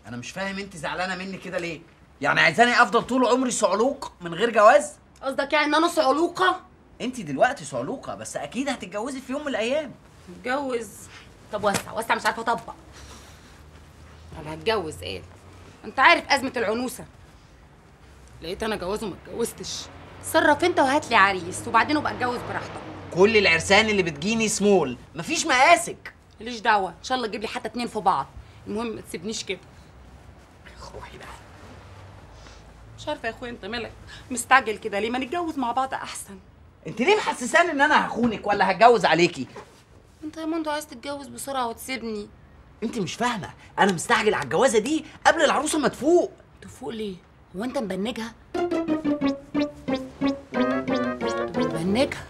انا مش فاهم انت زعلانه مني كده ليه يعني عايزاني افضل طول عمري صعلوق من غير جواز قصدك يعني ان انا صعلوقه انت دلوقتي صعلوقه بس اكيد هتتجوزي في يوم من الايام اتجوز طب وسع وسع مش عارفه اطبق طب هتجوز ايه انت عارف ازمه العنوسه لقيت انا جواز وما اتجوزتش صرف انت وهات لي عريس وبعدين ابقى اتجوز براحتك كل العرسان اللي بتجيني سمول مفيش مقاسك ماليش دعوه ان شاء الله تجيب لي حتى اتنين في بعض المهم ما تسيبنيش كده روحي بقى مش عارفه يا اخويا انت مالك مستعجل كده ليه ما نتجوز مع بعض احسن انت ليه محسساني ان انا هخونك ولا هتجوز عليكي انت يا مندو عايز تتجوز بسرعه وتسيبني انت مش فاهمه انا مستعجل على الجوازه دي قبل العروسه ما تفوق تفوق ليه هو انت مبنجها مبنجها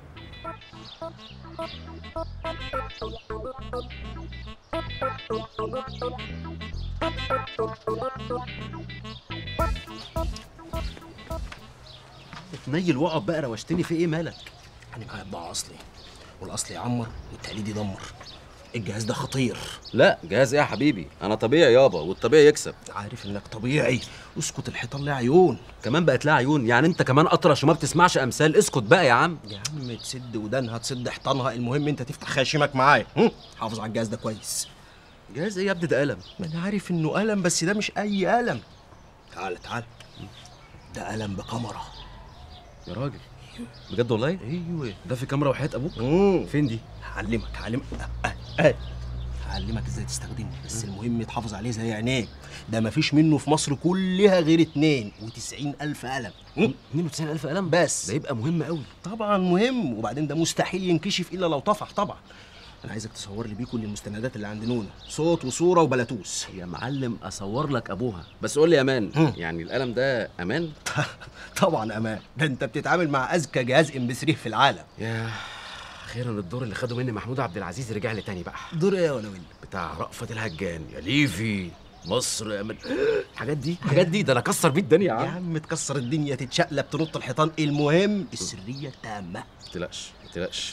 اتنيل واقعد بقى روشتني في ايه مالك انا معايا بضاعه اصلي والاصل يعمر والتقليد يدمر الجهاز ده خطير لا جهاز ايه يا حبيبي انا طبيعي يابا والطبيعي يكسب عارف انك طبيعي اسكت الحيطان لها عيون كمان بقت لها عيون يعني انت كمان اطرش وما بتسمعش امثال اسكت بقى يا عم يا عم تسد ودانها تسد حيطانها المهم انت تفتح خاشمك معايا هم؟ حافظ على الجهاز ده كويس جهاز ايه يا ابني ده قلم ما انا عارف انه قلم بس ده مش اي قلم تعال تعال ده قلم بكاميرا يا راجل بجد والله ايوه ده في كاميرا وحياة ابوك امم فين دي هعلمك هعلمك أه أه. هعلمك ازاي تستخدمه بس المهم تحافظ عليه زي عينيك ده مفيش منه في مصر كلها غير اتنين وتسعين ألف قلم مم. 92000 قلم بس ده يبقى مهم قوي طبعا مهم وبعدين ده مستحيل ينكشف الا لو طفح طبعا انا عايزك تصور لي بيه كل المستندات اللي عند نونا صوت وصوره وبلاتوس يا معلم اصور لك ابوها بس قول لي يا مان هم. يعني القلم ده امان طبعا امان ده انت بتتعامل مع اذكى جهاز ام 3 في العالم يا اخيرا الدور اللي خده مني محمود عبد العزيز رجع لي تاني بقى دور ايه ولا وين بتاع رأفت الهجان يا ليفي مصر أمن الحاجات دي الحاجات دي ده انا اكسر بيه الدنيا يا يا عم عم تكسر الدنيا تتشقلب تنط الحيطان المهم السريه التامه ما تقلقش ما تقلقش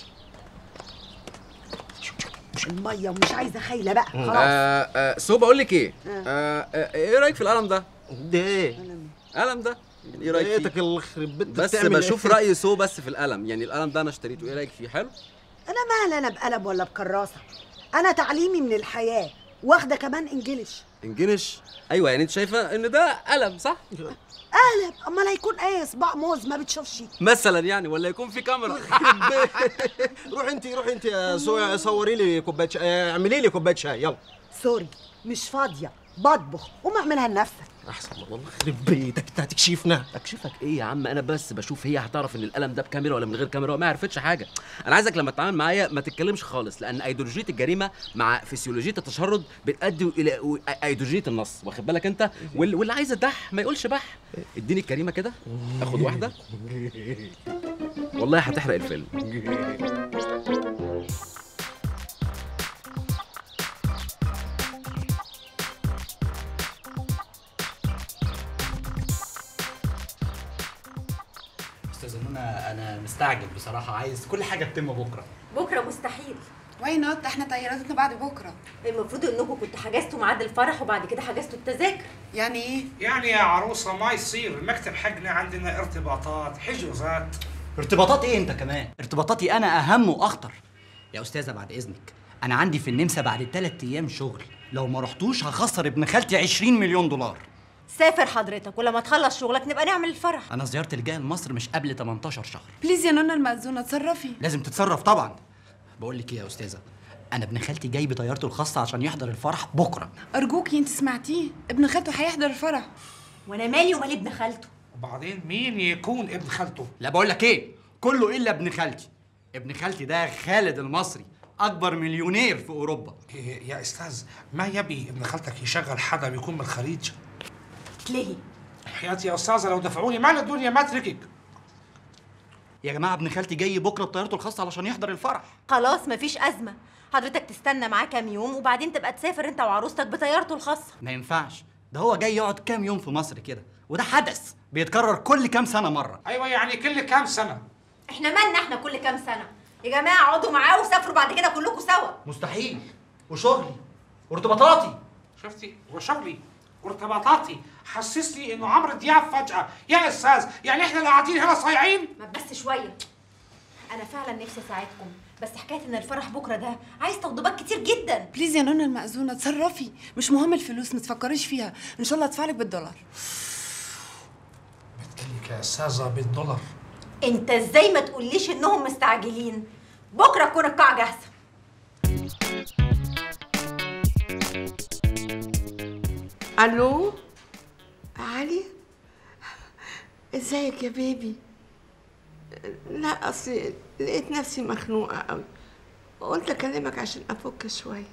الميه ومش عايزه خايله بقى خلاص آه آه سو بقول لك ايه آه آه ايه رايك في القلم ده ده ايه القلم ده يعني ايه رايك فيه بيتك الله يخرب بيتك بس بتعمل بشوف إيه؟ راي سو بس في القلم يعني القلم ده انا اشتريته ايه رايك فيه حلو انا مال انا بقلم ولا بكراسه انا تعليمي من الحياه واخده كمان انجليش انجلش ايوه يعني انت شايفه ان ده قلم صح قلم امال هيكون ايه صباع موز ما بتشوفش مثلا يعني ولا يكون في كاميرا روح انت روح انت يا سو صوري لي كوبايه شاي آه، اعملي لي كوبايه شاي يلا سوري مش فاضيه بطبخ قوم اعملها لنفسك احسن والله يخرب بيتك انت هتكشفنا اكشفك ايه يا عم انا بس بشوف هي هتعرف ان القلم ده بكاميرا ولا من غير كاميرا ما عرفتش حاجه انا عايزك لما تتعامل معايا ما تتكلمش خالص لان ايديولوجيه الجريمه مع فسيولوجيه التشرد بتؤدي الى و- ايديولوجيه النص واخد بالك انت وال- واللي عايز الدح ما يقولش بح اديني الكريمه كده اخد واحده والله هتحرق الفيلم استاذ منى انا مستعجل بصراحه عايز كل حاجه تتم بكره بكره مستحيل واي نوت احنا طيارتنا بعد بكره المفروض انكم كنتوا حجزتوا ميعاد الفرح وبعد كده حجزتوا التذاكر يعني ايه يعني يا عروسة ما يصير المكتب حقنا عندنا ارتباطات حجوزات ارتباطات ايه انت كمان ارتباطاتي انا اهم واخطر يا استاذه بعد اذنك انا عندي في النمسا بعد ثلاث ايام شغل لو ما رحتوش هخسر ابن خالتي 20 مليون دولار سافر حضرتك ولما تخلص شغلك نبقى نعمل الفرح انا زيارتي اللي جايه لمصر مش قبل 18 شهر بليز يا نونا المأذونة اتصرفي لازم تتصرف طبعا بقول لك ايه يا استاذه انا ابن خالتي جاي بطيارته الخاصه عشان يحضر الفرح بكره ارجوكي انت سمعتيه ابن خالته هيحضر الفرح وانا مالي ومال ابن خالته وبعدين مين يكون ابن خالته لا بقول لك ايه كله الا ابن خالتي ابن خالتي ده خالد المصري اكبر مليونير في اوروبا إيه يا استاذ ما يبي ابن خالتك يشغل حدا بيكون من الخليج تلهي حياتي يا استاذه لو دفعوني مال الدنيا ما تركك يا جماعه ابن خالتي جاي بكره بطيارته الخاصه علشان يحضر الفرح خلاص مفيش ازمه حضرتك تستنى معاه كام يوم وبعدين تبقى تسافر انت وعروستك بطيارته الخاصه ما ينفعش ده هو جاي يقعد كام يوم في مصر كده وده حدث بيتكرر كل كام سنه مره ايوه يعني كل كام سنه احنا مالنا احنا كل كام سنه يا جماعه اقعدوا معاه وسافروا بعد كده كلكم سوا مستحيل وشغلي وارتباطاتي شفتي وشغلي وارتباطاتي حسسني انه عمرو دياب فجأة يا استاذ يعني احنا اللي قاعدين هنا صايعين ما بس شويه انا فعلا نفسي اساعدكم بس حكايه ان الفرح بكره ده عايز توضيبات كتير جدا بليز يا نونا المأذونة تصرفي مش مهم الفلوس ما تفكريش فيها ان شاء الله ادفعلك بالدولار بتكلك يا استاذة بالدولار انت ازاي ما تقوليش انهم مستعجلين بكره تكون القاعه جاهزه الو علي ازيك يا بيبي لا اصلي لقيت نفسي مخنوقه قوي قلت اكلمك عشان افك شويه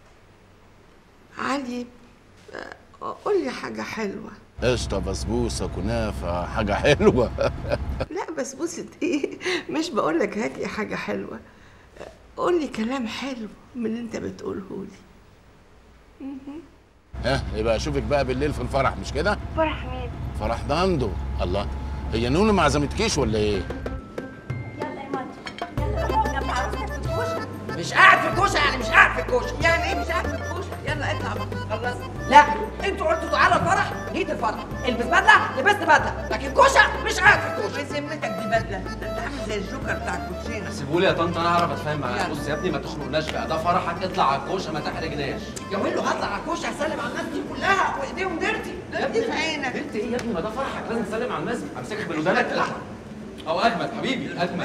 علي آه، قول لي حاجه حلوه قشطة بسبوسة كنافة حاجة حلوة لا بسبوسه ايه مش بقول لك هات لي حاجه حلوه قول لي كلام حلو من اللي انت بتقوله لي ها يبقى اشوفك بقى بالليل في الفرح مش كده؟ فرح مين فرح داندو الله هي نونو ما عزمتكيش ولا ايه؟ يلا يا ماتي يلا جنب عروستك في الكوشه مش قاعد في الكوشه يعني مش قاعد في الكوشه يعني ايه مش قاعد في الكوشه يلا اطلع بقى خلص لا انتوا قلتوا تعالى الفرح جيت الفرح البس بدله لبست بدله لكن كوشه مش قاعد في الكوشه ذمتك دي بدله ده انت عامل زي الجوكر بتاع الكوتشينه سيبولي يا طنط انا اعرف اتفاهم معاه يلا. بص يا ابني ما تخنقناش بقى ده فرحك اطلع على الكوشه ما تحرجناش يا ويلو هطلع على الكوشه هسلم على الناس دي كلها وايديهم ديرتي يا ابني في عينك انت ايه يا ابني ما ده فرحك لازم تسلم على الناس امسكك من ودانك لا او اجمد حبيبي اجمد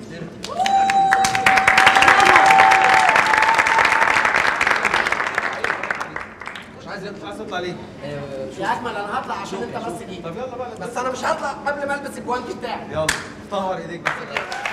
مش عايز يطلع عايز تطلع ليه؟ يا اجمل انا هطلع عشان انت بس جيت طب يلا بقى بس انا مش هطلع قبل ما البس الجوانتي بتاعي يلا طهر ايديك بس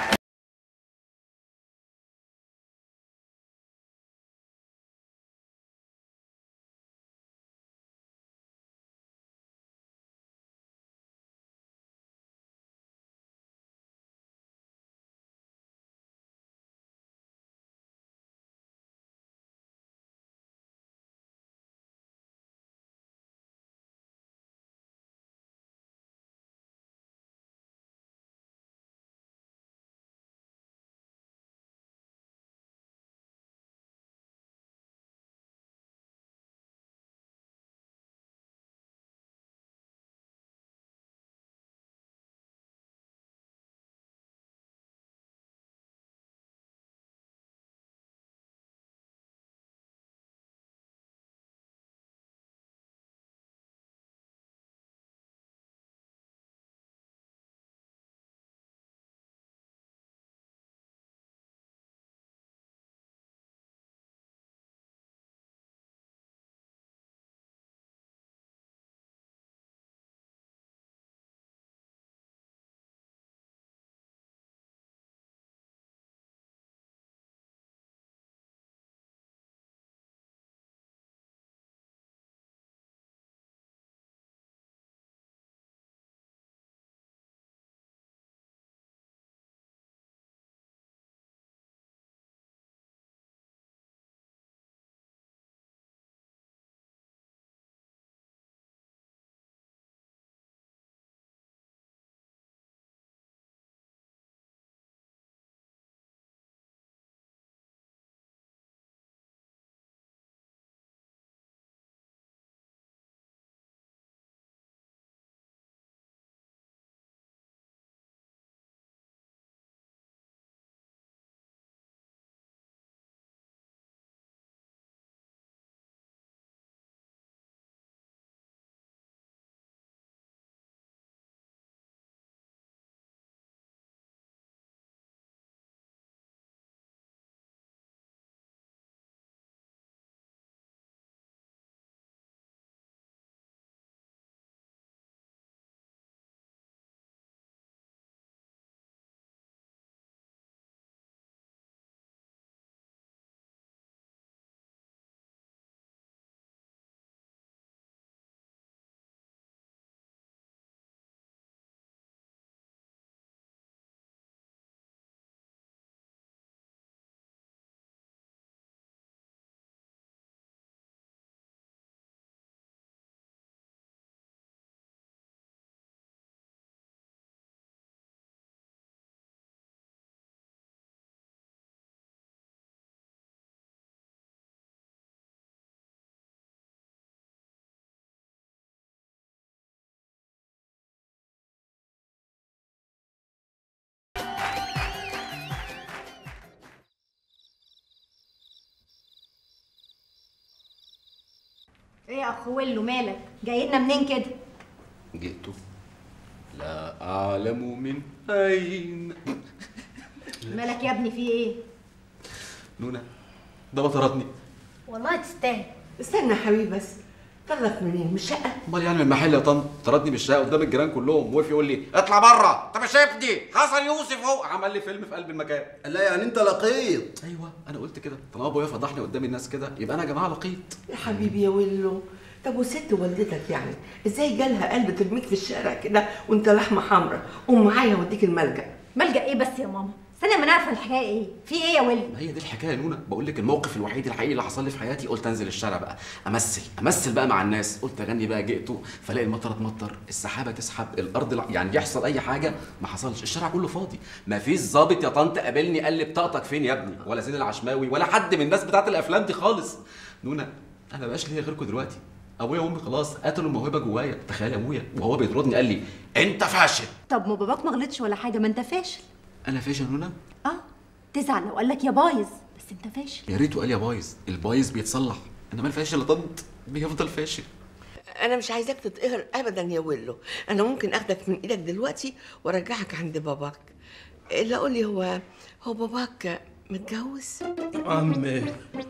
ايه يا اخ ويلو مالك جاي لنا منين كده جئت لا أعلم من أين مالك يا ابني في ايه نونا ده ما طردني والله تستاهل استنى يا حبيبي بس طلق منين من الشقه امال يعني من المحل يا طنط طردني من الشقه قدام الجيران كلهم وقف يقول لي اطلع بره انت مش ابني حسن يوسف اهو عمل لي فيلم في قلب المكان لا يعني انت لقيط ايوه انا قلت كده طالما ابويا فضحني قدام الناس كده يبقى انا يا جماعه لقيط يا حبيبي يا ويلو طب وست والدتك يعني ازاي جالها قلب ترميك في الشارع كده وانت لحمه حمراء قوم معايا اوديك الملجأ ملجأ ايه بس يا ماما استنى ما نعرف الحكايه ايه في ايه يا ويلو ما هي دي الحكايه يا نونا بقول لك الموقف الوحيد الحقيقي اللي حصل لي في حياتي قلت انزل الشارع بقى امثل امثل بقى مع الناس قلت اغني بقى جئته فلاقي المطره تمطر السحابه تسحب الارض الع- يعني يحصل اي حاجه ما حصلش الشارع كله فاضي ما فيش ظابط يا طنط قابلني قال لي بطاقتك فين يا ابني ولا زين العشماوي ولا حد من الناس بتاعت الافلام دي خالص نونا انا بقاش ليا غيركم دلوقتي ابويا وامي خلاص قتلوا الموهبه جوايا تخيل يا ابويا وهو بيطردني قال لي انت فاشل طب ما باباك ما غلطش ولا حاجه ما انت فاشل انا فاشل يا نونا اه تزعل لو قال لك يا بايظ بس انت فاشل يا ريته قال يا بايظ البايظ بيتصلح انما الفاشل يا طنط بيفضل فاشل انا مش عايزاك تتقهر ابدا يا ويلو انا ممكن اخدك من ايدك دلوقتي وارجعك عند باباك الا قول لي هو هو باباك متجوز عمي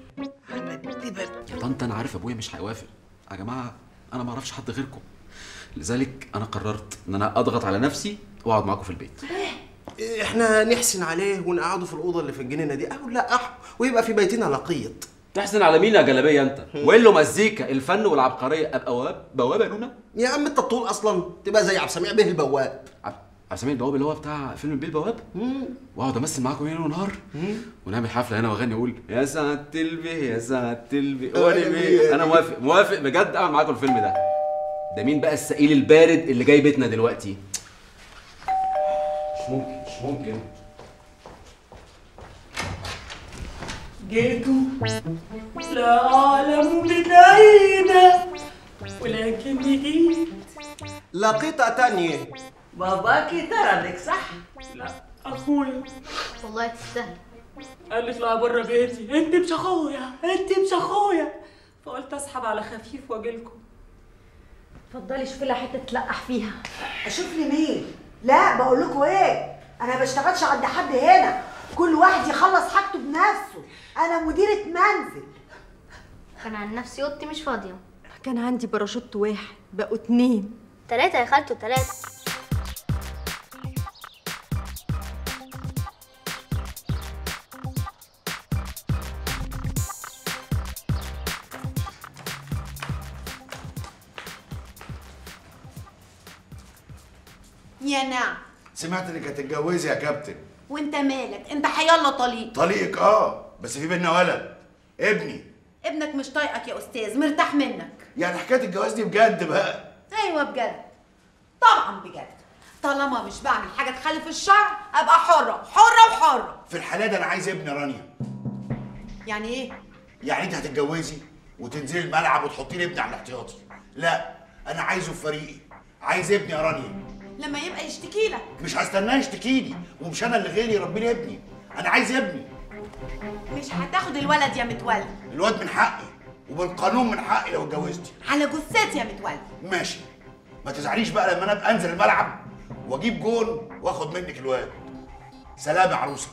يا طنط انا عارف ابويا مش هيوافق يا جماعه انا ما اعرفش حد غيركم لذلك انا قررت ان انا اضغط على نفسي واقعد معاكم في البيت احنا نحسن عليه ونقعده في الاوضه اللي في الجنينه دي او لا أح ويبقى في بيتنا لقيط تحسن على مين يا جلابيه انت وين له مزيكا الفن والعبقريه ابقى بواب بوابه يا نونا يا عم انت الطول اصلا تبقى زي عبد السميع به البواب عبد السميع البواب اللي هو بتاع فيلم البيه البواب واقعد امثل معاكم ليل ونهار ونعمل حفله هنا واغني اقول يا سعاده البيه يا سعاده البيه وانا بيه انا موافق موافق بجد اعمل معاكم الفيلم ده ده مين بقى السئيل البارد اللي جاي بيتنا دلوقتي مش ممكن مش ممكن جئت لا أعلم من أين ولكني جيت لقيطة تانية باباكي طردك صح؟ لا أخويا والله تستاهل قال لي اطلع بره بيتي أنت مش أخويا أنت مش أخويا فقلت أسحب على خفيف وأجيلكم اتفضلي شوفي لها حته تلقح فيها اشوف لي مين لا بقول لكم ايه انا ما بشتغلش عند حد هنا كل واحد يخلص حاجته بنفسه انا مديره منزل كان عن نفسي اوضتي مش فاضيه كان عندي باراشوت واحد بقوا اتنين تلاتة يا خالته تلاتة يا نعم سمعت انك هتتجوزي يا كابتن وانت مالك انت حيالله طليق طليقك اه بس في بينا ولد ابني ابنك مش طايقك يا استاذ مرتاح منك يعني حكايه الجواز دي بجد بقى ايوه بجد طبعا بجد طالما مش بعمل حاجه تخالف الشرع ابقى حره حره وحره في الحاله دي انا عايز ابني رانيا يعني ايه يعني انت هتتجوزي وتنزلي الملعب وتحطي لي ابني على الاحتياطي لا انا عايزه في فريقي عايز ابني يا رانيا لما يبقى يشتكي لك مش هستناه يشتكي لي ومش انا اللي غيري يربي لي ابني انا عايز ابني مش هتاخد الولد يا متولي الواد من حقي وبالقانون من حقي لو اتجوزتي على جثتي يا متولي ماشي ما تزعليش بقى لما انا ابقى انزل الملعب واجيب جون واخد منك الواد سلام يا عروسه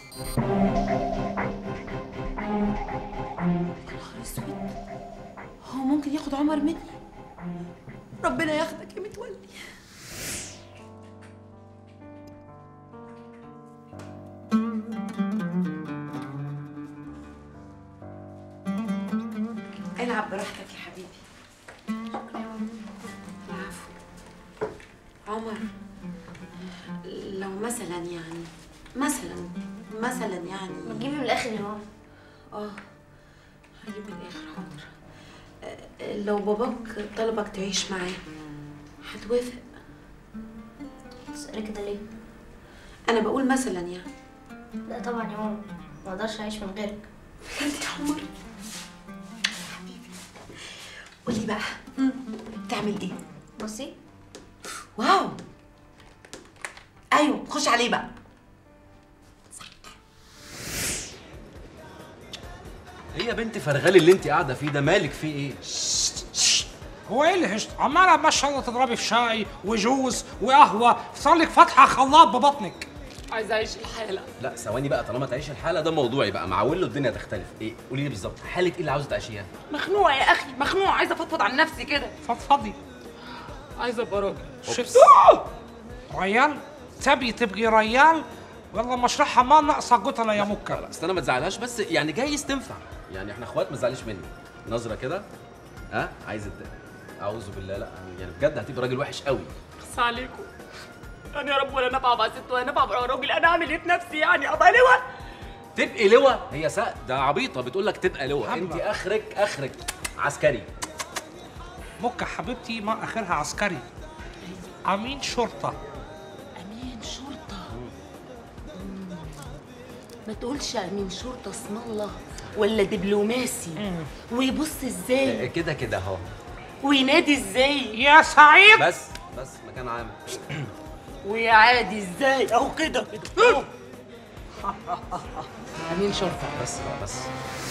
نهار اسود هو ممكن ياخد عمر مني ربنا ياخدك يا متولي العب براحتك يا حبيبي العفو عمر لو مثلا يعني مثلا مثلا يعني ما تجيبي من الاخر يا ماما اه هجيب من الاخر حاضر آه، لو باباك طلبك تعيش معاه هتوافق تسألي كده ليه؟ انا بقول مثلا يعني لا طبعا يا ماما ما اقدرش اعيش من غيرك بجد يا عمر قولي بقى مم، بتعمل ايه بصي واو ايوه خش عليه بقى ايه يا بنت فرغالي اللي انت قاعده فيه ده مالك فيه ايه هو ايه اللي هشت عماله ما شاء الله تضربي في شاي وجوز وقهوه صار لك فتحه خلاط ببطنك عايزه اعيش الحاله لا ثواني بقى طالما تعيش الحاله ده موضوعي بقى معول له الدنيا تختلف ايه قولي لي بالظبط حاله ايه اللي عاوزه تعيشيها مخنوقه يا اخي مخنوقه عايزه افضفض عن نفسي كده فضفضي عايزه ابقى راجل شفت ريال تبي تبقي ريال والله مشرحها ما ناقصه قتله يا مكة اصل انا ما تزعلهاش بس يعني جايز تنفع يعني احنا اخوات ما تزعليش مني نظره كده ها عايز الد... اعوذ بالله لا يعني بجد هتبقى راجل وحش قوي بس عليكم انا يا رب ولا نفع مع ست ولا نفع مع راجل انا اعمل ايه في نفسي يعني ابقى لواء تبقي لواء هي سا ده عبيطه بتقول لك تبقى لواء انت اخرك اخرك عسكري مكة حبيبتي ما اخرها عسكري امين شرطه امين شرطه مم. ما تقولش امين شرطه اسم الله ولا دبلوماسي ويبص ازاي كده كده اهو وينادي ازاي يا سعيد بس بس مكان عام ويا عادي ازاي اهو كده كده امين شرطه بس بقى بس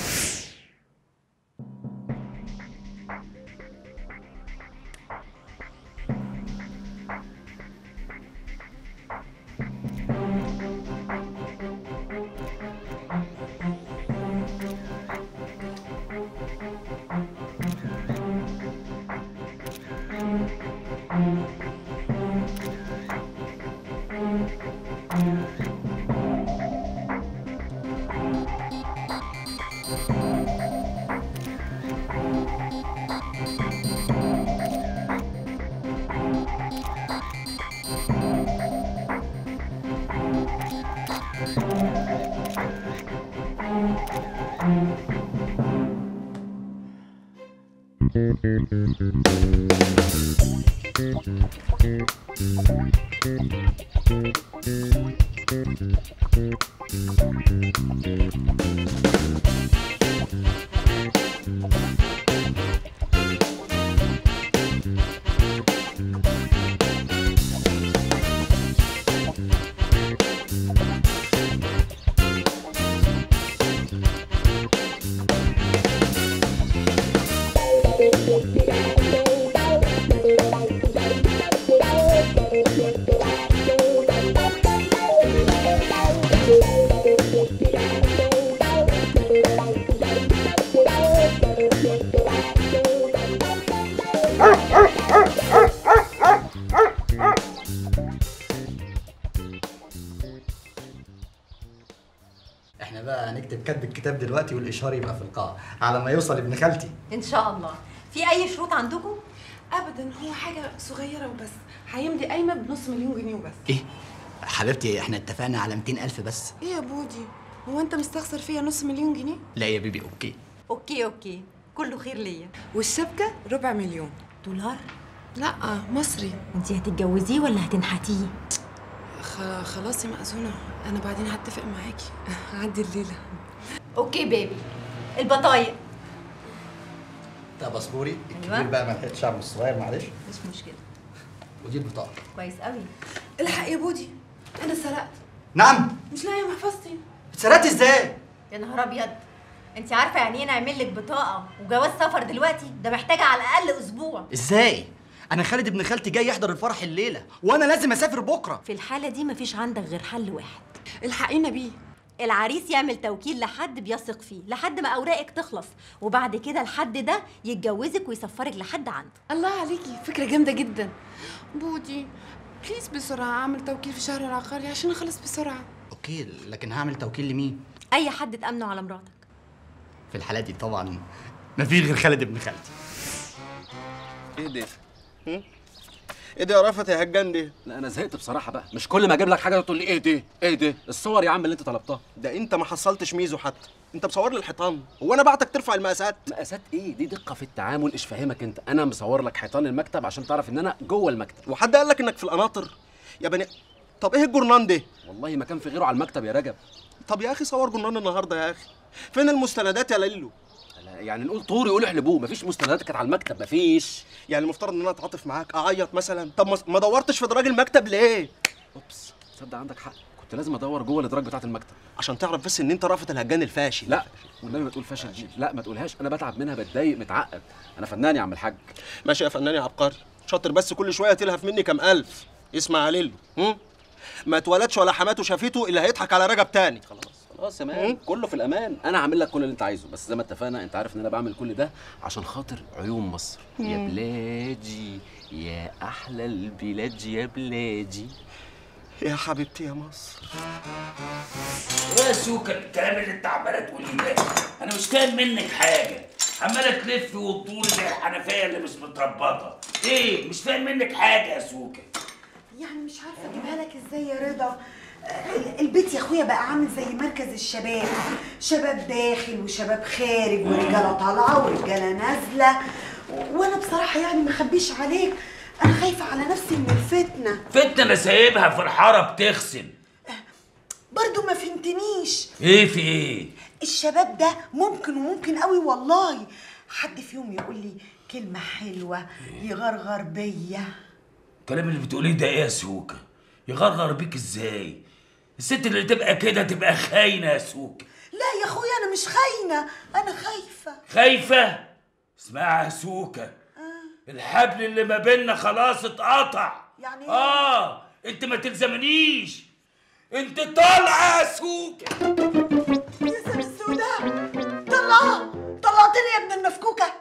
احنا بقى هنكتب كتب الكتاب دلوقتي والاشهار يبقى في القاعه على ما يوصل ابن خالتي ان شاء الله في اي شروط عندكم ابدا هو حاجه صغيره وبس هيمضي قايمه بنص مليون جنيه وبس ايه حبيبتي احنا اتفقنا على 200 الف بس ايه يا بودي هو انت مستخسر فيا نص مليون جنيه لا يا بيبي اوكي اوكي اوكي كله خير ليا والشبكه ربع مليون دولار لا مصري انت هتتجوزيه ولا هتنحتيه خ- خلاص يا مأذونة أنا بعدين هتفق معاكي هعدي الليلة اوكي بيبي البطايق ده باسبوري أيوة. الكبير بقى ما لحقتش اعمل الصغير معلش مش مشكله ودي البطاقه كويس قوي الحق يا بودي أنا سرقت نعم مش لاقية محفظتي اتسرقت ازاي يا نهار ابيض انت عارفه يعني ايه نعمل لك بطاقه وجواز سفر دلوقتي ده محتاجه على الاقل اسبوع ازاي انا خالد ابن خالتي جاي يحضر الفرح الليله وانا لازم اسافر بكره في الحاله دي مفيش عندك غير حل واحد الحقينا بيه العريس يعمل توكيل لحد بيثق فيه لحد ما اوراقك تخلص وبعد كده الحد ده يتجوزك ويسفرك لحد عنده الله عليكي فكرة جامدة جدا بودي بليز بسرعة أعمل توكيل في شهر العقاري عشان أخلص بسرعة اوكي لكن هعمل توكيل لمين اي حد تامنه على مراتك في الحاله دي طبعا مفيش غير خالد ابن خالتي ايه ده؟ هم؟ ايه ده يا رفت يا هجان دي؟ لا انا زهقت بصراحه بقى مش كل ما اجيب لك حاجه تقول لي ايه دي ايه دي الصور يا عم اللي انت طلبتها ده انت ما حصلتش ميزو حتى انت مصور لي الحيطان هو انا بعتك ترفع المقاسات مقاسات ايه دي دقه في التعامل ايش فاهمك انت انا مصور لك حيطان المكتب عشان تعرف ان انا جوه المكتب وحد قال لك انك في القناطر يا بني طب ايه الجرنان ده والله ما كان في غيره على المكتب يا رجب طب يا اخي صور جرنان النهارده يا اخي فين المستندات يا ليلو لا، يعني نقول طوري يقول احلبوه مفيش مستندات كانت على المكتب مفيش يعني المفترض ان انا اتعاطف معاك اعيط مثلا طب ما- ما دورتش في دراج المكتب ليه اوبس تصدق عندك حق كنت كنت لازم ادور جوه الادراج بتاعه المكتب عشان تعرف بس ان انت رأفت الهجان الفاشل لا والنبي ما تقول فاشل دي لا ما تقولهاش انا بتعب منها بتضايق متعقد انا فنان يا عم الحاج ماشي يا فنان يا عبقري شاطر بس كل شويه تلهف مني كام الف اسمع يا ليلو هم؟ ما اتولدش ولا حماته شافته اللي هيضحك على رجب تاني خلاص خلاص يا مان كله في الامان انا هعمل لك كل اللي انت عايزه بس زي ما اتفقنا انت عارف ان انا بعمل كل ده عشان خاطر عيون مصر يا مم. بلادي يا احلى البلاد يا بلادي يا حبيبتي يا مصر يا سوكا الكلام اللي انت عماله تقوليه ده انا مش فاهم منك حاجه عماله تلف وتدور زي الحنفيه اللي مش متربطه ايه مش فاهم منك حاجه يا سوكا يعني مش عارفه اجيبها لك ازاي يا رضا ال- البيت يا اخويا بقى عامل زي مركز الشباب شباب داخل وشباب خارج ورجاله طالعه ورجاله نازله و- وانا بصراحه يعني ما اخبيش عليك انا خايفه على نفسي من الفتنه فتنه انا سايبها في الحاره بتغسل برضو ما فهمتنيش ايه في ايه الشباب ده ممكن وممكن قوي والله حد فيهم يقول لي كلمه حلوه يغرغر بيا الكلام اللي بتقوليه ده ايه يا سوكا يغرغر بيك ازاي الست اللي تبقى كده تبقى خاينه يا سوكا لا يا اخويا انا مش خاينه انا خايفه خايفه اسمعها يا سوكا الحبل اللي ما بيننا خلاص اتقطع يعني ايه؟ اه انت ما تلزمنيش انت طالعه يا سوكا يا سر السوداء طلع طلعتني يا ابن المفكوكه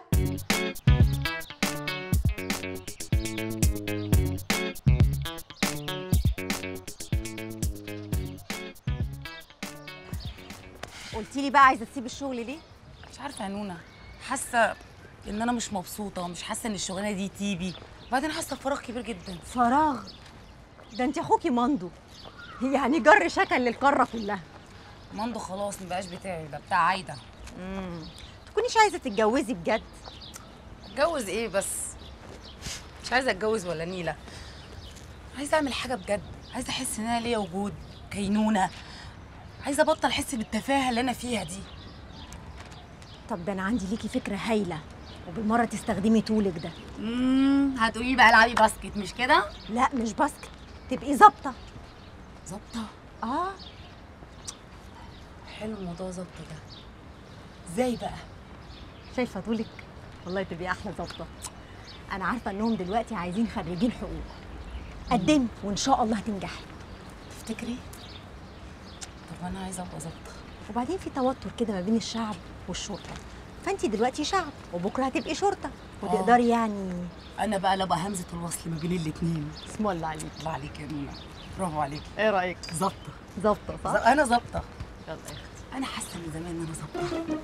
قلتي لي بقى عايزه تسيب الشغل ليه مش عارفه يا نونا حاسه ان انا مش مبسوطه مش حاسه ان الشغلانه دي تيبي وبعدين حاسه بفراغ كبير جدا فراغ ده انت اخوكي مندو يعني جر شكل للقاره كلها مندو خلاص مبقاش بتاعي ده بتاع عايده امم تكونيش عايزه تتجوزي بجد اتجوز ايه بس مش عايزه اتجوز ولا نيله عايزه اعمل حاجه بجد عايزه احس ان انا ليا وجود كينونه عايزه ابطل احس بالتفاهه اللي انا فيها دي طب ده انا عندي ليكي فكره هايله وبالمره تستخدمي طولك ده امم هتقولي بقى العبي باسكت مش كده لا مش باسكت تبقي ظابطه ظابطه اه حلو موضوع ظابطه ده ازاي بقى شايفه طولك والله تبقي احلى ظابطه انا عارفه انهم دلوقتي عايزين خريجين حقوق قدمي وان شاء الله هتنجحي تفتكري طب انا عايزه ابقى ظابطه وبعدين في توتر كده ما بين الشعب والشرطه فانت دلوقتي شعب وبكره هتبقي شرطه وتقدري يعني انا بقى لا بقى همزه الوصل ما بين الاثنين اسم الله عليك الله عليك يا نونا برافو عليك ايه رايك ظابطه ظابطه صح ظ- انا ظابطه يلا يا اختي انا حاسه من زمان ان انا ظابطه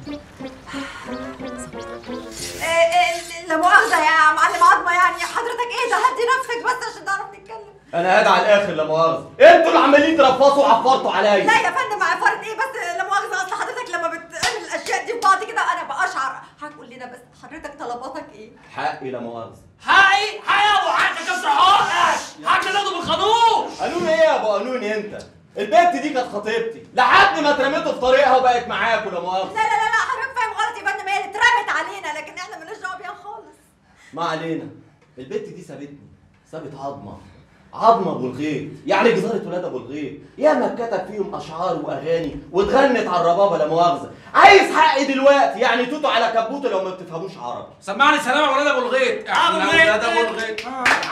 لا مؤاخذه يا معلم عظمه يعني حضرتك ايه ده هدي نفسك بس عشان نعرف نتكلم انا قاعد على الاخر لا مؤاخذه انتوا اللي عمالين ترفصوا وعفرتوا عليا لا يا فندم عفرت ايه بس لا مؤاخذه اصل حضرتك لما بتعمل الاشياء دي في بعض كده انا بقشعر هتقول لنا بس حضرتك طلباتك ايه؟ حقي لا مؤاخذه حقي حقي يا ابو حاجه كسر حقك حقك تاخده بالقانون قانون ايه يا ابو قانون انت البنت دي كانت خطيبتي لحد ما اترميته في طريقها وبقت معاكوا لا لا مؤاخذه لا لا لا حضرتك فاهم غلط يا فندم هي اللي اترمت علينا لكن احنا مالناش دعوه بيها خالص ما علينا البنت دي سابتني سابت عظمه عظمه ابو الغيط يعني جزاره ولاد ابو الغيط ياما اتكتب فيهم اشعار واغاني واتغنت على الربابه لا مؤاخذه عايز حقي دلوقتي يعني توتو على كبوته لو ما بتفهموش عربي سمعني سلام يا ولاد ابو الغيط احنا ولاد ابو الغيط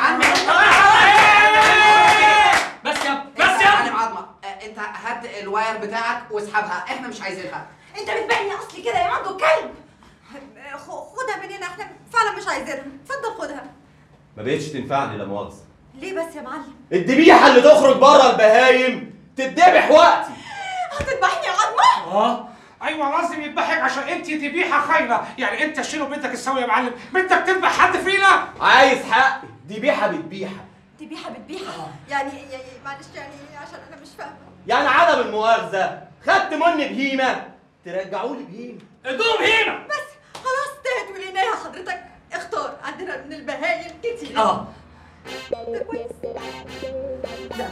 بس يا بس يا معلم عظمه آه، انت هات الواير بتاعك واسحبها احنا مش عايزينها انت بتبيعني اصلي كده يا مندو كلب خ- خدها من هنا احنا فعلا مش عايزينها اتفضل خدها ما بقتش تنفعني لا مؤاخذه ليه بس يا معلم الذبيحه اللي تخرج بره البهايم تتذبح وقتي هتذبحني يا عظمه اه ايوه لازم يذبحك عشان انت ذبيحه خاينه يعني انت شيله بنتك السوي يا معلم بنتك تذبح حد فينا عايز حقي ذبيحه بتبيحه تبيحه بتبيحه يعني يعني معلش يعني عشان انا مش فاهمه يعني عدم المؤاخذه خدت مني بهيمه ترجعوا لي بهيمه ادوهم هنا بس خلاص تهت وليناها حضرتك اختار عندنا من البهايم كتير اه ده كويس ده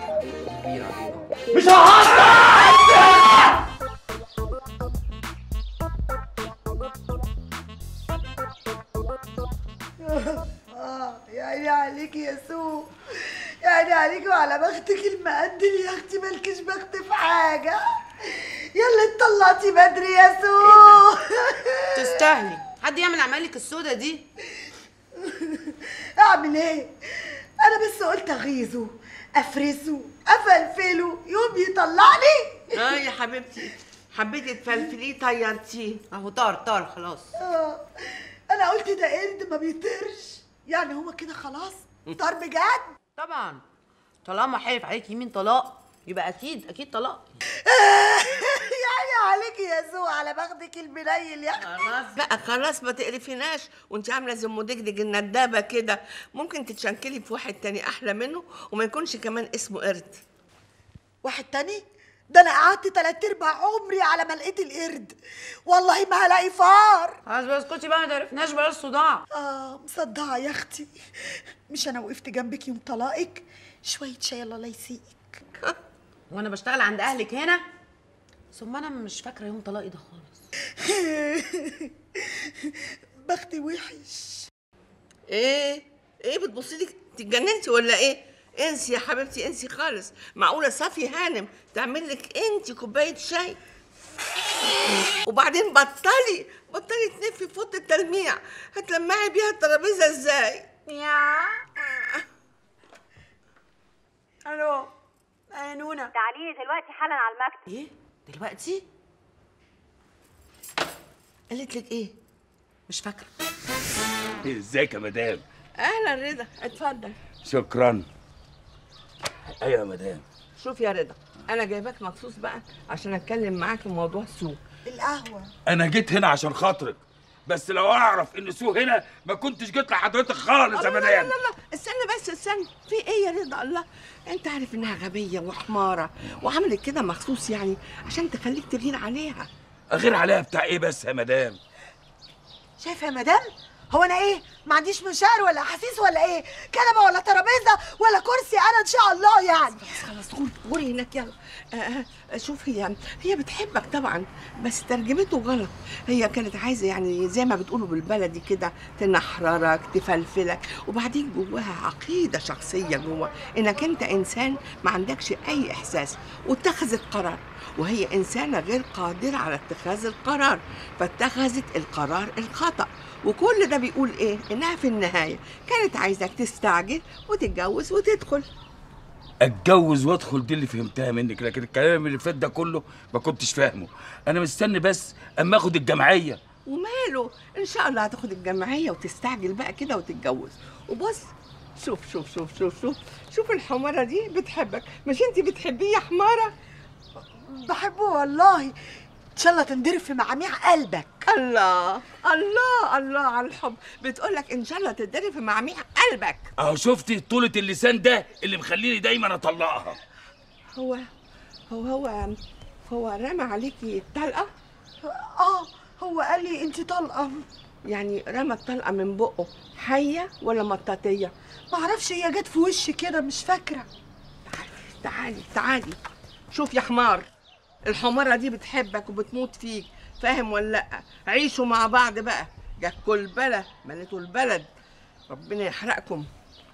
مش ههزر اه يا عيني عليك يا سو يعني عليك وعلى بختك المقدل يا اختي مالكش بخت في حاجه يلا اتطلعتي بدري يا سو تستاهلي حد يعمل عمايلك السودة دي اعمل ايه انا بس قلت اغيظه افرزه افلفله يوم يطلعني اه يا حبيبتي حبيتي تفلفليه طيرتيه اهو طار طار خلاص آه، انا قلت ده قرد ما بيطيرش يعني هو كده خلاص طار بجد طبعا طالما حلف عليك يمين طلاق يبقى اكيد اكيد طلاق يعني عليك يا سو على بختك المنيل يا اختي خلاص بقى خلاص ما تقرفيناش وانت عامله زي ام دجدج الندابه كده ممكن تتشنكلي في واحد تاني احلى منه وما يكونش كمان اسمه قرد واحد تاني ده انا قعدت تلات ارباع عمري على ما لقيت القرد والله ما هلاقي فار خلاص بس اسكتي بقى ما تعرفناش بقى الصداع اه مصدعه يا اختي مش انا وقفت جنبك يوم طلاقك شويه شاي الله لا يسيئك وانا بشتغل عند اهلك هنا ثم انا مش فاكره يوم طلاقي ده خالص بختي وحش ايه ايه بتبصي لي اتجننتي ولا ايه انسي يا حبيبتي انسي خالص معقوله صافي هانم تعمل لك انت كوبايه شاي وبعدين بطلي بطلي تنفي في اوضه التلميع هتلمعي بيها الترابيزه ازاي يا الو يا نونا تعالي لي دلوقتي حالا على المكتب ايه دلوقتي قالت لك ايه مش فاكره ازيك يا مدام اهلا رضا اتفضل شكرا ايوه يا مدام شوف يا رضا انا جايباك مخصوص بقى عشان اتكلم معاك في موضوع سوق القهوه انا جيت هنا عشان خاطرك بس لو اعرف ان سو هنا ما كنتش جيت لحضرتك خالص يا الله لا لا مدام لا استنى بس استنى في ايه يا رضا الله انت عارف انها غبيه وحماره وعملت كده مخصوص يعني عشان تخليك تغير عليها غير عليها بتاع ايه بس يا مدام شايفه يا مدام هو انا ايه ما عنديش مشاعر ولا احاسيس ولا ايه كنبه ولا ترابيزه ولا كرسي انا ان شاء الله يعني خلاص غوري غوري هناك يلا آه آه، شوف هي هي بتحبك طبعا بس ترجمته غلط هي كانت عايزه يعني زي ما بتقولوا بالبلدي كده تنحررك تفلفلك وبعدين جواها عقيده شخصيه جوه انك انت انسان ما عندكش اي احساس واتخذت قرار وهي انسانه غير قادره على اتخاذ القرار فاتخذت القرار الخطا وكل ده بيقول ايه انها في النهايه كانت عايزاك تستعجل وتتجوز وتدخل اتجوز وادخل دي اللي فهمتها منك لكن الكلام اللي فات ده كله ما كنتش فاهمه انا مستني بس اما اخد الجمعيه وماله ان شاء الله هتاخد الجمعيه وتستعجل بقى كده وتتجوز وبص شوف شوف شوف شوف شوف شوف الحمارة دي بتحبك مش انت بتحبيه يا حمارة بحبه والله ان شاء الله تندرب في معاميع قلبك الله الله الله على الحب بتقولك ان شاء الله تتدري في معاميع قلبك اهو شفتي طولة اللسان ده اللي مخليني دايما اطلقها هو هو هو هو رمى عليكي طلقة اه هو قال لي انت طلقه يعني رمى الطلقة من بقه حية ولا مطاطية معرفش هي جت في وشي كده مش فاكره تعالي تعالي شوف يا حمار الحمارة دي بتحبك وبتموت فيك فاهم ولا لأ عيشوا مع بعض بقى جاكوا البلد مليتوا البلد ربنا يحرقكم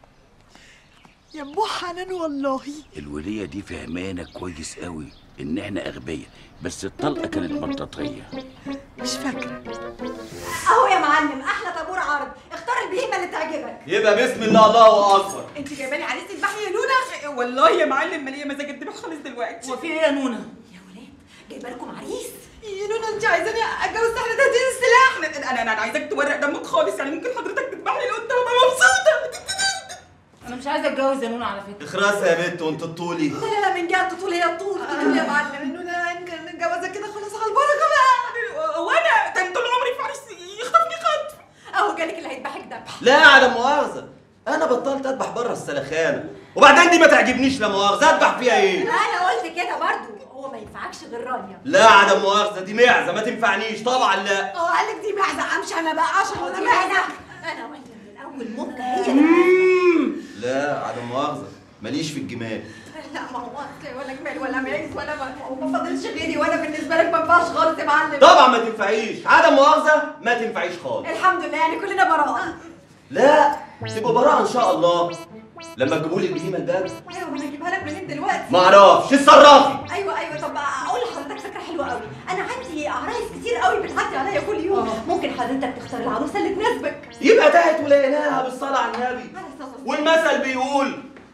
يا ام حنان والله الولية دي فهمانة كويس قوي ان احنا اغبياء بس الطلقة كانت مطاطية مش فاكره اهو يا معلم احلى طابور عرض اختار البهيمه اللي تعجبك يبقى بسم الله الله اكبر انت جايباني عريس تذبحي يا نونا والله يا معلم ماليه مزاج الذبح خالص دلوقتي وفي ايه يا نونا جايبه لكم عريس يا نونا انت عايزاني اتجوز تحت تهديد السلاح انا انا انا عايزاك تورق دمك خالص يعني ممكن حضرتك تذبحني لقدام انا مبسوطه انا مش عايزه اتجوز يا نونا على فكره اخرسها يا بنت وانت الطولي لا لا لا من جهه الطول هي الطول الطول يا معلم نونا نتجوزك كده خلاص على البركه بقى وانا ده طول عمري في عريس يخطفني خطف اهو جالك اللي هيذبحك ذبح لا على مؤاخذة انا بطلت اذبح بره السلخانة وبعدين دي ما تعجبنيش لا مؤاخذة اذبح فيها ايه انا قلت كده برضو هو ما ينفعكش غير رانيا لا عدم مؤاخذة دي معزة ما تنفعنيش طبعا لا اه قال لك دي معزه امشي انا بقى عشان انا دي معزه معزة. انا وانت من الاول ممكن هي اللي لا عدم مؤاخذة ماليش في الجمال لا ما هو أصل ولا جمال ولا معيز ولا ما هو ما فاضلش غيري وانا بالنسبه لك ما ينفعش خالص يا معلم طبعا ما تنفعيش عدم مؤاخذة ما تنفعيش خالص الحمد لله يعني كلنا براءه لا تبقى براءة ان شاء الله لما تجيبوا لي البهيمه الباب ايوه ما انا اجيبها لك منين دلوقتي ما اعرفش اتصرفي ايوه ايوه طب اقول لحضرتك فكره حلوه قوي انا عندي عرايس كتير قوي بتعدي عليا كل يوم ممكن حضرتك تختار العروسه اللي تناسبك يبقى تاهت ولقيناها بالصلاه على النبي والمثل بيقول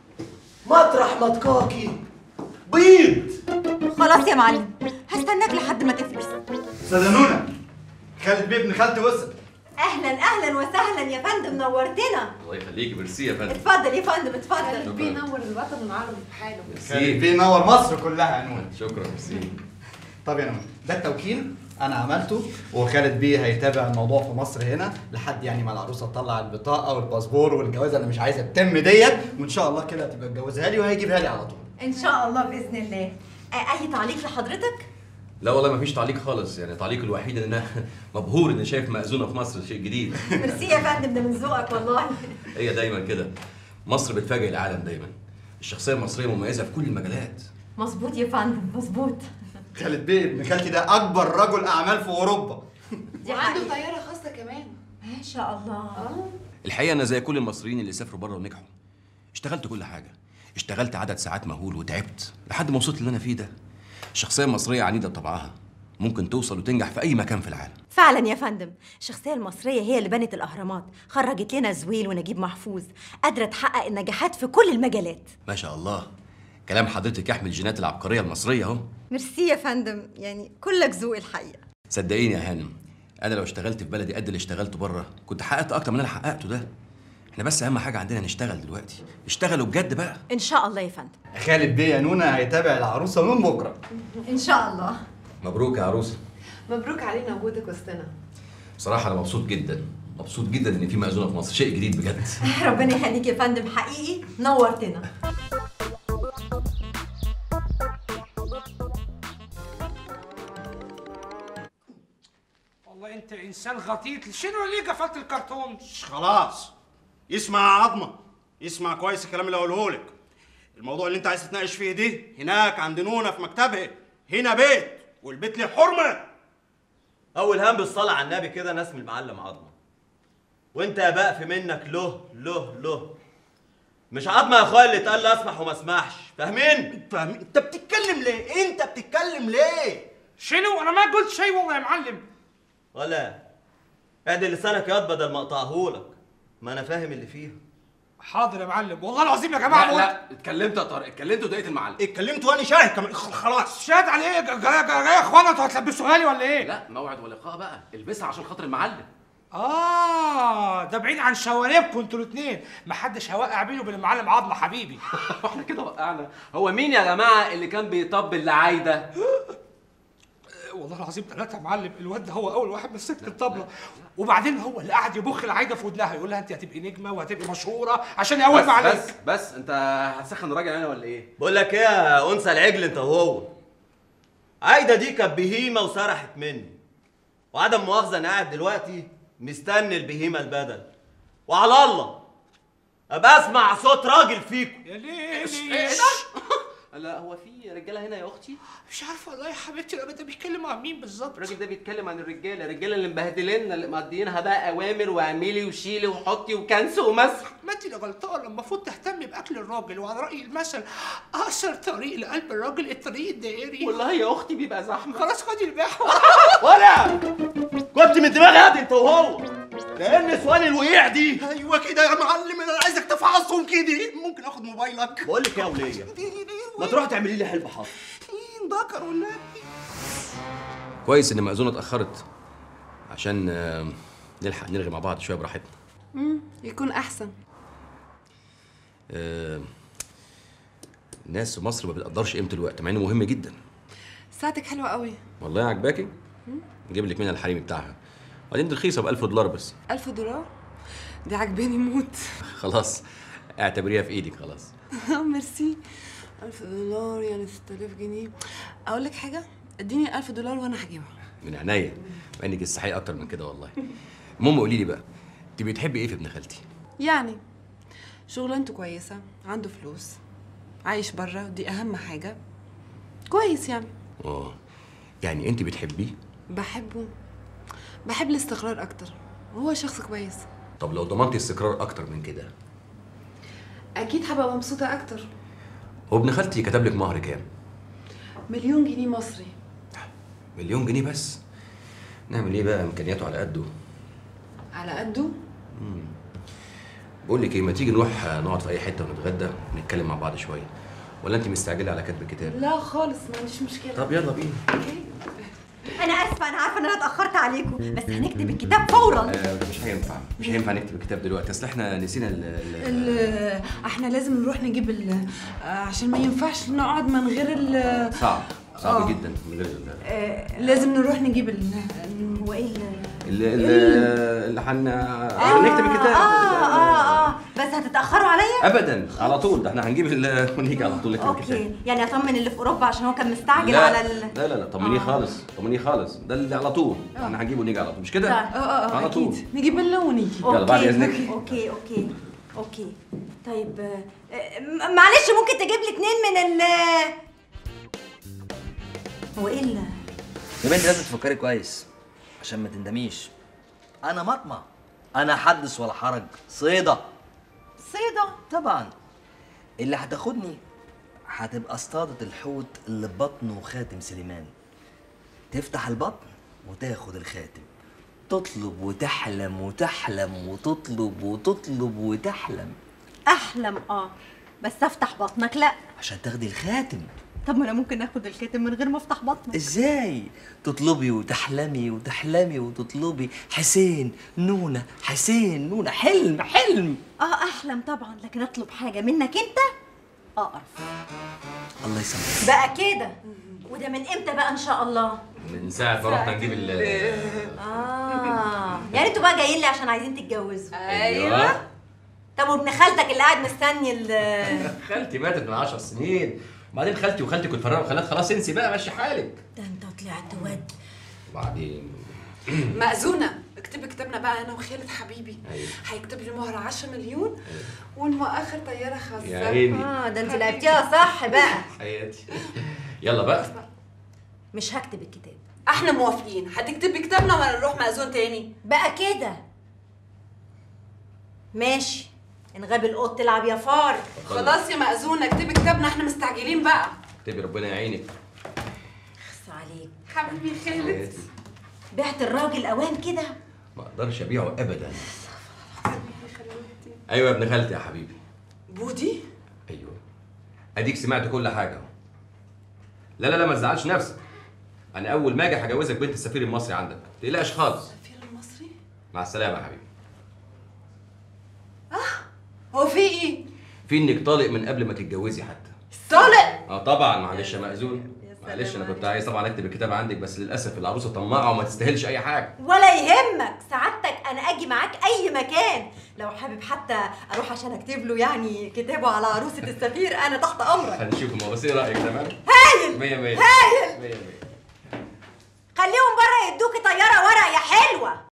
مطرح ما تكاكي بيض خلاص يا معلم هستناك لحد ما تفلس استاذه نونا خالد بيه ابن خالتي وصل اهلا اهلا وسهلا يا فندم نورتنا الله يخليكي ميرسي يا فندم اتفضل يا فندم اتفضل شكراً. بينور الوطن العربي بحاله خالد بيه نور مصر كلها يا نونا شكرا ميرسي طب يا نونا ده التوكيل انا عملته وخالد بيه هيتابع الموضوع في مصر هنا لحد يعني ما العروسه تطلع البطاقه والباسبور والجوازه اللي مش عايزه تتم ديت وان شاء الله كده تبقى تجوزها لي وهيجيبها لي على طول ان شاء الله باذن الله آه، اي تعليق لحضرتك لا والله ما فيش تعليق خالص يعني تعليق الوحيد ان انا مبهور اني شايف مأذونة في مصر شيء جديد ميرسي يا فندم ده من ذوقك والله هي دايما كده مصر بتفاجئ العالم دايما الشخصية المصرية مميزة في كل المجالات مظبوط يا فندم مظبوط خالد بيه ابن خالتي ده اكبر رجل اعمال في اوروبا دي عنده طياره خاصه كمان ما شاء الله الحقيقة أنا زي كل المصريين اللي سافروا بره ونجحوا اشتغلت كل حاجة اشتغلت عدد ساعات مهول وتعبت لحد ما وصلت اللي أنا فيه ده الشخصية المصرية عنيدة بطبعها ممكن توصل وتنجح في أي مكان في العالم فعلا يا فندم الشخصية المصرية هي اللي بنت الأهرامات خرجت لنا زويل ونجيب محفوظ قادرة تحقق النجاحات في كل المجالات ما شاء الله كلام حضرتك يحمل الجينات العبقرية المصرية أهو ميرسي يا فندم يعني كلك ذوق الحقيقة صدقيني يا هانم أنا لو اشتغلت في بلدي قد اللي اشتغلته بره كنت حققت أكتر من اللي أنا حققته ده احنا بس أهم حاجة عندنا نشتغل دلوقتي اشتغلوا بجد بقى إن شاء الله يا فندم خالد بيه يا نونا هيتابع العروسه من بكره إن شاء الله مبروك يا عروسة مبروك علينا وجودك وسطنا بصراحة أنا مبسوط جدا مبسوط جدا إن في مأذونة في مصر شيء جديد بجد ربنا يخليك يا فندم حقيقي نورتنا والله انت انسان غطيط شنو ليه قفلت الكرتون خلاص يسمع يا عظمه يسمع كويس الكلام اللي هقوله لك الموضوع اللي انت عايز تتناقش فيه دي هناك عند نونا في مكتبها هنا بيت والبيت له حرمه اول هم بالصلاه على النبي كده ناس من المعلم عظمه وانت يا بقف منك له له له مش عظمه يا اخويا اللي اتقال لي اسمح وما اسمحش فاهمين فاهمين انت بتتكلم ليه انت بتتكلم ليه شنو انا ما قلت شيء والله يا معلم ولا اعدل لسانك ياض بدل ما اقطعهولك ما انا فاهم اللي فيها حاضر يا معلم والله العظيم يا جماعه لا موت. لا اتكلمت يا طارق اتكلمت ودقيت المعلم اتكلمت وانا شاهد كمان خلاص شاد على ايه جا- جا- جا- يا اخوانا انتوا هتلبسوها لي ولا ايه لا موعد ولقاء بقى البسها عشان خاطر المعلم اه ده بعيد عن شواربكم انتوا الاثنين محدش هيوقع بيني وبين المعلم عظمه حبيبي احنا كده وقعنا هو مين يا جماعه اللي كان بيطبل لعايده والله العظيم ثلاثة يا معلم الواد ده هو أول واحد مسك الطبلة وبعدين هو اللي قاعد يبخ العايدة في ودنها يقول لها أنت هتبقي نجمة وهتبقي مشهورة عشان يقوم بس عليك بس بس انت هتسخن الراجل انا ولا ايه بقول لك ايه يا انثى العجل انت وهو عايده دي كانت بهيمه وسرحت مني وعدم مؤاخذه انا قاعد دلوقتي مستني البهيمه البدل وعلى الله ابقى اسمع صوت راجل فيكم يا ليه لا هو في رجاله هنا يا اختي مش عارفه والله يا حبيبتي الراجل ده بيتكلم عن مين بالظبط الراجل ده بيتكلم عن الرجاله الرجاله اللي مبهدليننا اللي مقضيينها بقى اوامر واعملي وشيلي وحطي وكنس ومسح ما انت اللي غلطانه المفروض تهتمي باكل الراجل وعلى راي المثل اقصر طريق لقلب الراجل الطريق الدائري والله يا اختي بيبقى زحمه خلاص خدي المحور ولا كنت من دماغي هادي انت وهو لان سؤال الوقيع دي ايوه كده يا معلم انا عايزك تفعصهم كده ممكن اخد موبايلك بقول لك يا وليه ما تروح تعملي لي حلب حصر ذكر ولا كويس ان مأذونة اتأخرت عشان آه، نلحق نرغي مع بعض شوية براحتنا امم يكون احسن آه، الناس في مصر ما بتقدرش قيمة الوقت مع انه مهم جدا ساعتك حلوه قوي والله عجباكي نجيب لك منها الحريمي بتاعها وبعدين دي رخيصة ب 1000 دولار بس ألف دولار دي عجباني موت خلاص اعتبريها في ايدك خلاص ميرسي ألف دولار يعني 6000 جنيه أقول لك حاجة اديني ألف دولار وأنا هجيبها من عينيا مع انك تستحقي اكتر من كده والله المهم قولي لي بقى انت بتحبي ايه في ابن خالتي يعني شغلانته كويسة عنده فلوس عايش بره ودي أهم حاجة كويس يعني اه يعني انت بتحبيه بحبه بحب الاستقرار أكتر هو شخص كويس طب لو ضمنتي استقرار اكتر من كده اكيد هبقى مبسوطه اكتر وابن خالتي كتب لك مهر كام مليون جنيه مصري مليون جنيه بس نعمل ايه بقى امكانياته على قده على قده مم. بقول لك ايه ما تيجي نروح نقعد في اي حته ونتغدى ونتكلم مع بعض شويه ولا انت مستعجله على كتب الكتاب لا خالص ما عنديش مشكله طب يلا بينا انا اسفه انا عارفه ان انا اتاخرت عليكم بس هنكتب الكتاب فورا آه مش هينفع مش هينفع نكتب الكتاب دلوقتي اصل احنا نسينا ال ال- ال- احنا لازم نروح نجيب ال آه، عشان ما ينفعش نقعد من غير ال صعب صعب آه. جدا من غير ال- آه، لازم نروح نجيب ال هو ايه ال- ال- اللي حن نكتب الكتاب اه اه اه بس هتتاخروا عليا ابدا على طول ده احنا هنجيب ال- ونيجي على طول نكتب الكتاب اوكي يعني اطمن اللي في اوروبا عشان هو كان مستعجل لا على ال... لا لا لا طمنيه خالص طمنيه خالص ده اللي على طول احنا هنجيبه ونيجي على طول مش كده؟ اه اه على اه طول اكيد نجيب لنا ونيجي يلا بعد اذنك اوكي اوكي اوكي طيب آه، آه، م- معلش ممكن تجيب لي اتنين من ال هو ايه ال- يا بنتي لازم تفكري كويس عشان ما تندميش انا مطمع انا حدث ولا حرج صيدة صيدة طبعا اللي هتاخدني هتبقى اصطادة الحوت اللي ببطنه خاتم سليمان تفتح البطن وتاخد الخاتم تطلب وتحلم وتحلم وتطلب وتطلب وتحلم احلم اه بس افتح بطنك لا عشان تاخدي الخاتم طب ما انا ممكن اخد الكاتم من غير ما افتح بطنك ازاي تطلبي وتحلمي وتحلمي وتطلبي حسين نونة حسين نونة حلم حلم اه احلم طبعا لكن اطلب حاجه منك انت اقرف الله يسامحك بقى كده وده من امتى بقى ان شاء الله من ساعه ما رحنا نجيب ال اه يعني انتوا بقى جايين لي عشان عايزين تتجوزوا أيوة. طب وابن خالتك اللي قاعد مستني ال خالتي ماتت من 10 سنين وبعدين خالتي وخالتي كنت فرقوا خالات خلاص انسي بقى ماشي حالك ده انت طلعت واد وبعدين مأذونة اكتبي كتابنا بقى انا وخالد حبيبي أيوة. هيكتب لي مهر 10 مليون والمؤخر طياره خاصه يا عيني. اه ده انت لعبتيها صح بقى حياتي يلا بقى مش هكتب الكتاب احنا موافقين هتكتبي كتابنا ولا نروح مأذون تاني بقى كده ماشي ان غاب القط تلعب يا فار خلاص يا مأذونة اكتبي كتابنا احنا مستعجلين بقى اكتبي ربنا يعينك خص عليك حبيبي خالد حياتي بعت الراجل اوام كده ما اقدرش ابيعه ابدا ايوه يا ابن خالتي يا حبيبي بودي ايوه اديك سمعت كل حاجه اهو لا لا لا ما تزعلش نفسك انا اول ما اجي هجوزك بنت السفير المصري عندك ما تقلقش خالص السفير المصري مع السلامه يا حبيبي هو في ايه في انك طالق من قبل ما تتجوزي حتى طالق اه طبعا معلش يا مأذون معلش انا كنت عايز طبعا اكتب الكتاب عندك بس للاسف العروسه طماعه وما تستاهلش اي حاجه ولا يهمك سعادتك انا اجي معاك اي مكان لو حابب حتى اروح عشان اكتب له يعني كتابه على عروسه السفير انا تحت امرك هنشوف ما بس ايه رايك تمام هايل 100 100 هايل 100 100 خليهم بره يدوكي طياره ورق يا حلوه